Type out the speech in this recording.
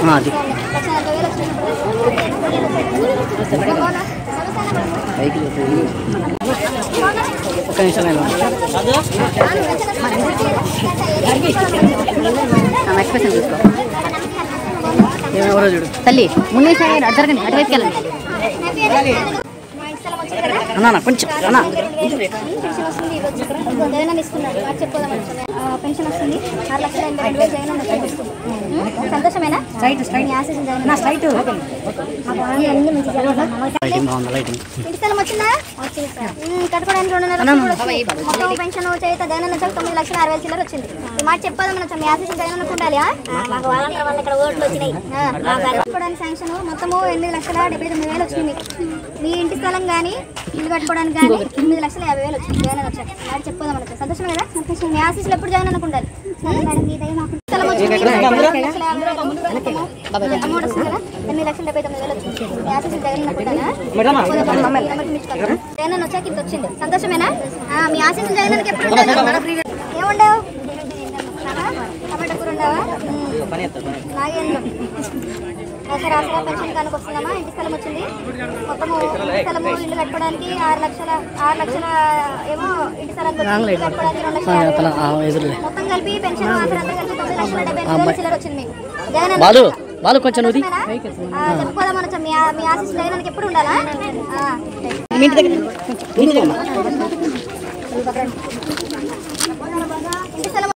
ఆ, అది లక్ష నలభై వేలు వచ్చినాయి అవునా? పైకి లేపు. ఒక్క నిమిషం లైన్లో ఉండు. ఆమె ఎక్స్ప్రెషన్ చూసుకో ఏమెవరో చూడు తల్లి ముందు అటు జరగండి అటువైపుకి వెళ్ళండి మా ఇంటి స్థలం వచ్చింది కదా అన్నా అన్నా, కొంచెం అన్నా పెన్షన్ వస్తుంది ఈరోజు జగన్ ఇస్తున్నాడు వాడు చెప్పుకోదాం పెన్షన్ వస్తుంది ఆరు లక్షల ఎనభై రెండు వేలు జగన్ ఇస్తుంది సంతోషమేనా స్ట్రైట్ స్ట్రైట్ ఆశించిన జగన్ స్ట్రైట్ అన్ని మంచి జరగాలి లైటింగ్ బాగుంది లైటింగ్ ఇంటి స్థలం వచ్చిందా వచ్చింది సార్ కట్టుకోవడానికి రెండున్నర లక్షలు కూడా వచ్చింది. మొత్తం పెన్షన్ చేత జగన్ నుంచి తొమ్మిది లక్షల అరవై వేల చిల్లర వచ్చింది ఈ మాట చెప్పాలి మనం మీ ఆశించిన జగన్ ఉండాలి ఆ? మాకు వాళ్ళందరూ వాళ్ళ ఇక్కడ ఓట్లు వచ్చినాయి కట్టుకోవడానికి శాంక్షన్ మొత్తము ఎనిమిది లక్షల డెబ్బై తొమ్మిది వేలు వచ్చింది మీకు మీ ఇంటి స్థలం కానీ ఇల్లు కట్టుకోవడానికి కానీ ఎనిమిది లక్షల యాభై వేలు వచ్చింది జగన్ వచ్చాక అది చెప్పుకోదాం మనకు సంతోషం కదా సంతోషం మీ ఆశీస్సులు ఎప్పుడు జగన్ అనుకుంటారు స్థలం వచ్చింది ఎనిమిది లక్షల యాభై వేలు మొత్తము అమౌంట్ వస్తుంది కదా ఎనిమిది లక్షల డెబ్బై తొమ్మిది వేలు వచ్చింది మీ ఆశీస్సులు జగన్ అనుకుంటారా జగన్ వచ్చాక ఇంత వచ్చింది సంతోషమేనా ఆ, మీ ఆశీస్సులు జగన్ ఎప్పుడు ఉంటాయి? ఏముండవు టమాటా కూర ఉండవా నాగేంద్రం ఒకసారి ఆసరా పెన్షన్ కనుక వస్తుందమ్మా ఇంటి స్థలం వచ్చింది మొత్తము ఇంటి స్థలము ఇల్లు కట్టుకోవడానికి ఆరు లక్షల ఆరు లక్షల ఏమో ఇంటి స్థలం వచ్చింది. ఇల్లు కట్టుకోవడానికి రెండు లక్షల యాభై తల వేలు. ఆ, ఎదురులే మొత్తం కలిపి పెన్షన్ ఆసరా అంతా కలిపి తొమ్మిది లక్షల డెబ్బై ఎనిమిది వేలు చిల్లర వచ్చింది మీకు జగన్ అన్న- బాలు బాలు కొంచెం నువ్వు సంతోషమేనా? ఆ, చెప్పుకోదాం అనొచ్చా మీ మీ ఆశీస్సులు జగన్ ఎప్పుడు ఉండాలా ఆ. మీ ఇంటి దగ్గర